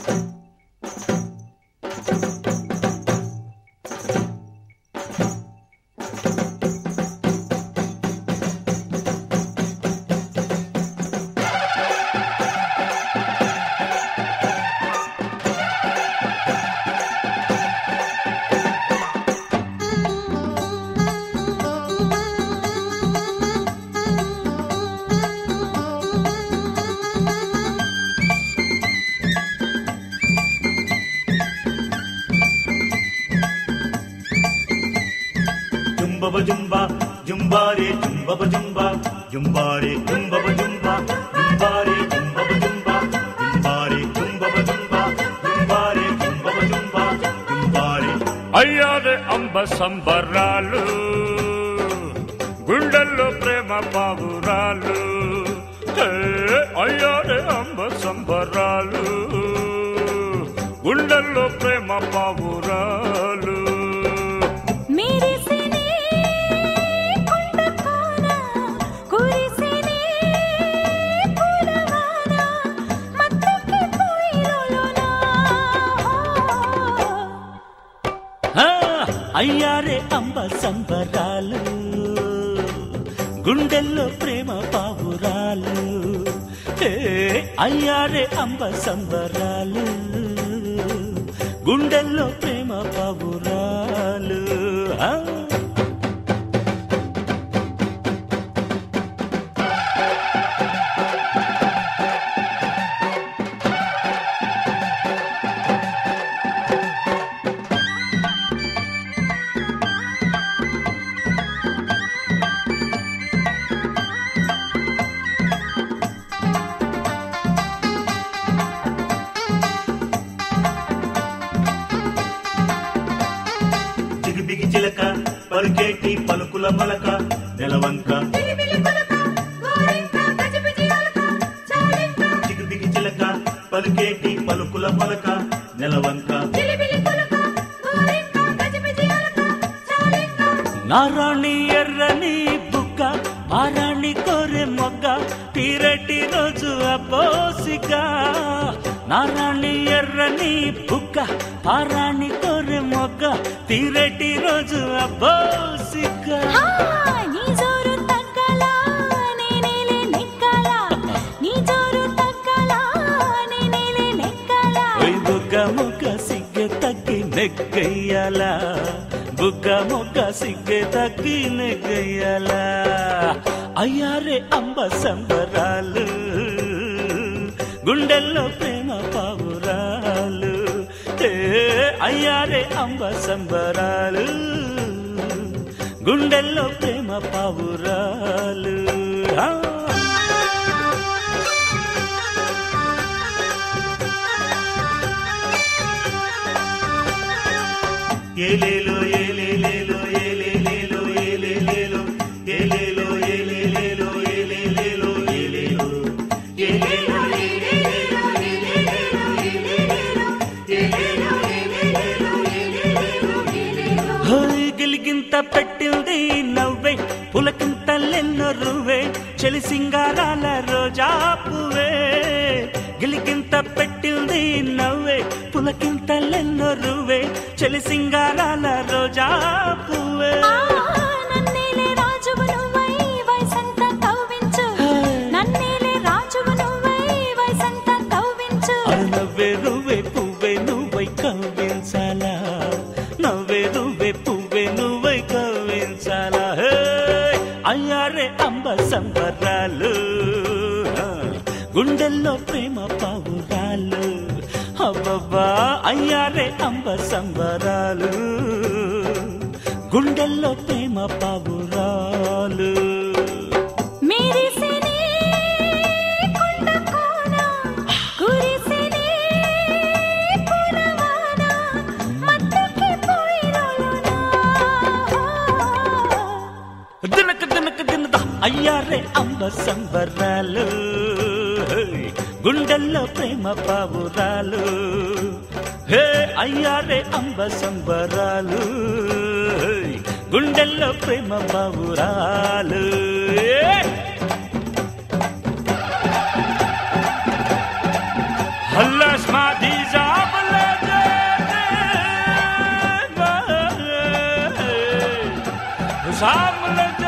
జుంబబ జుంబ జుంబారే జుంబబ జుంబ జుంబారే జుంబబ జుంబ జుంబారే జుంబబ జుంబ జుంబారే జుంబబ జుంబ జుంబారే జుంబబ జుంబ జుంబారే అయ్యారే అంబ సంబరాలు గుండెల్లో ప్రేమ పావురాలు హే, అయ్యారే అంబ సంబరాలు గుండెల్లో ప్రేమ పావురాలు మెరిసినే కొండ కోన కురిసినే పూలవాన మత్తుకి పోయిలోన ఆ, అయ్యారే అంబ సంబరాలు గుండెల్లో ప్రేమ పావురాలు ఏ, అయ్యారే అంబ సంబరాలు గుండెల్లో ప్రేమ పావురాలు ఆ. చిగుబిగి చిలక పలికేటి పలుకుల మలక నెలవంక పిలిపిలి పలక గోరింక గజిబిజి అలక చాలింక చిగుబిగి చిలక పలికేటి పలుకుల మలక నెలవంక పిలిపిలి పలక గోరింక గజిబిజి అలక చాలింక నారాణి ఎర్రని బుక్క ఆరాణి కోరె మొగ్గ తీరటి రోజు అబ్బోసిక నారాణి ఎర్రని బుక్క ఆరాణి కోరె మొగ్గ తీరటి రోజు అబ్బోసిక ఆ నీ జోరు తగ్గలా నేనేలే నెక్కలా నీ జోరు తగ్గలా నేనేలే నెక్కలా ఓయ్ బుగ్గ ముగ్గ సిగ్గె తగ్గి నెగ్గయ్యాల బుగ్గ ముగ్గ సిగ్గె తగ్గి నెగ్గయ్యాల అయ్యారే అంబ సంబరాలు గుండెల్లో ప్రేమ పావురాలు ఏ అయ్యారే అంబ సంబరాలు గుండెల్లో ప్రేమ పావురాలు ఆ. ఏలేలో ఏలేలేలో ఏలేలేలో ఏలేలేలో ఏలేలో ఏలేలేలో ఏలేలేలో ఏలేలో ఏలేలో ఏలేలేలో ఏలేలేలో ఏలేలేలో ఏలేలో ఏలేలేలో ఏలేలేలో ఏలేలో హోయ్ గిలిగింత పెట్టింది నవ్వే పులకింతలెన్నో రువ్వే చెలి సింగారాల రోజా పువ్వే గిలిగింత పెట్టింది నవ్వే పులకింతలెన్నో రువ్వే చెలి సింగారాల రోజా పువ్వే ఆ నన్నేలే రాజువు నువ్వై వయసంతా కవ్వించు నన్నేలే రాజువు నువ్వై వయసంతా కవ్వించు అరే నవ్వే నువ్వే పువ్వే నువ్వై కవ్వించాలా నవ్వే నువ్వే పువ్వే నువ్వై కవ్వించాలా హే! అయ్యారే అంబ సంబరాలు గుండెల్లో ప్రేమ పావురాలు అబ్బబ్బా అయ్యారే అంబ సంబరాలు గుండెల్లో ప్రేమ పావురాలు మెరిసినే కొండ కోన కురిసినే పూలవాన మత్తుకి పోయిలోన దినక దినక దినద అయ్యారే అంబ సంబరాలు గుండెల్లో ప్రేమ పావురాలు హే అయ్యారే అంబ సంబరాలు గుండెల్లో ప్రేమ పావురాలు హల్లాస్ మాది జాబలదే సామలదే